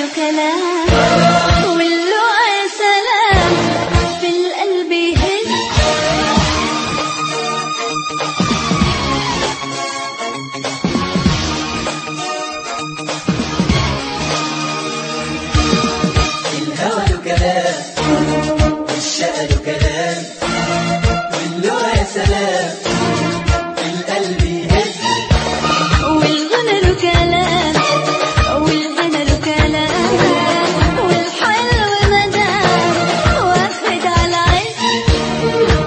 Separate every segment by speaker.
Speaker 1: كلام واللقا يا سلام في القلب يهز
Speaker 2: الهوى له كلام والشقى له كلام واللغة يا سلام القلب يهز
Speaker 1: والغنى له كلام والغنى له كلام والحلو مدام واخد على عز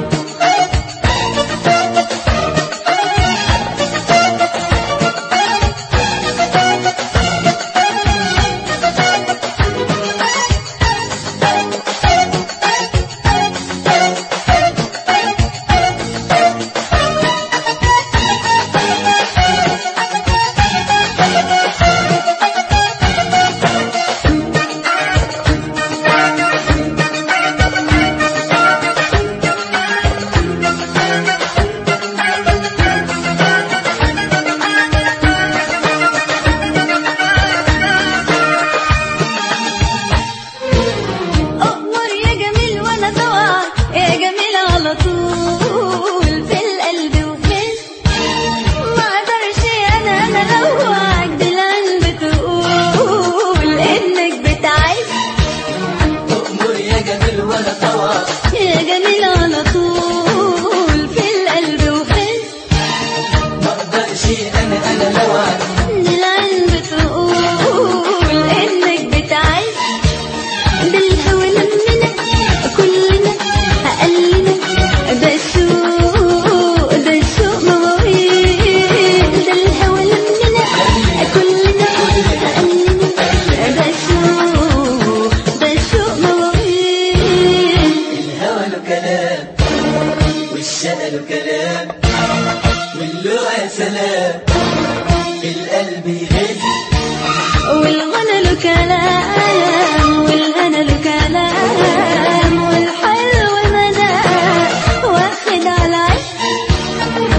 Speaker 1: أقمر يا جميل وأنا طوع يا جميل على طول في القلب وهز ما أقدرش أنا أنا لو عجد القلب تقول إنك بتعز
Speaker 2: تأمر يا جميل ولا طواف
Speaker 1: يا جميل على طول في القلب وهز
Speaker 2: ما اقدرش انا انا لو عجب
Speaker 1: القلب تقول إنك بتعز بالهوى لمنا كلنا أقلنا ده السوق ده السوق مواويل ده الهوى لمنا كلنا أقلنا ده السوق ده السوق مواويل
Speaker 2: الهوى له كلام والشقى له كلام واللغة يا سلام القلب يهز
Speaker 1: والغنى له كلام والغنى له كلام والحلو مدى واخد على عين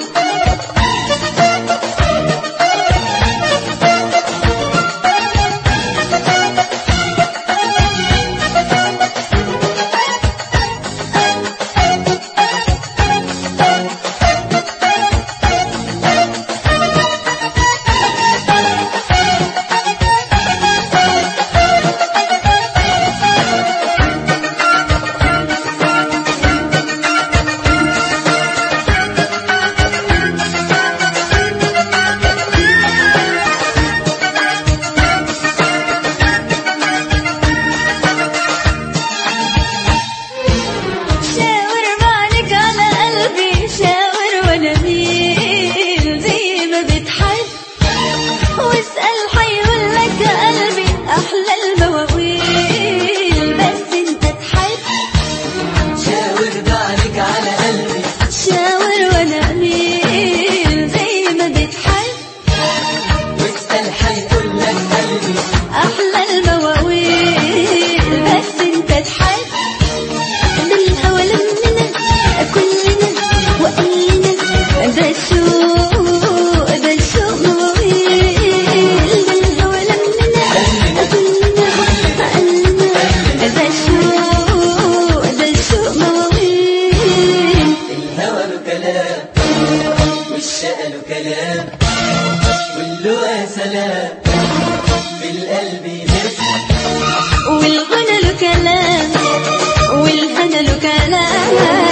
Speaker 1: شاور بعدك على قلبي شاور وانا مين زي ما بتحب واسأل حيقول لك يا قلبي احلى المواويل بس انت تحب
Speaker 2: شاور بعدك على قلبي
Speaker 1: شاور وانا مين زي ما بتحب
Speaker 2: واسأل حيقول لك قلبي
Speaker 1: احلى المواويل بس انت تحب بالهوى لمنا كلنا وقلنا ده السوق ده السوق مواويل بالهوى لمنا كلنا وقلنا ده السوق ده السوق مواويل
Speaker 2: الهوى له كلام والشقى له كلام واللغة يا سلام بالقلب يهز
Speaker 1: والغنى له كلام والهنا له كلام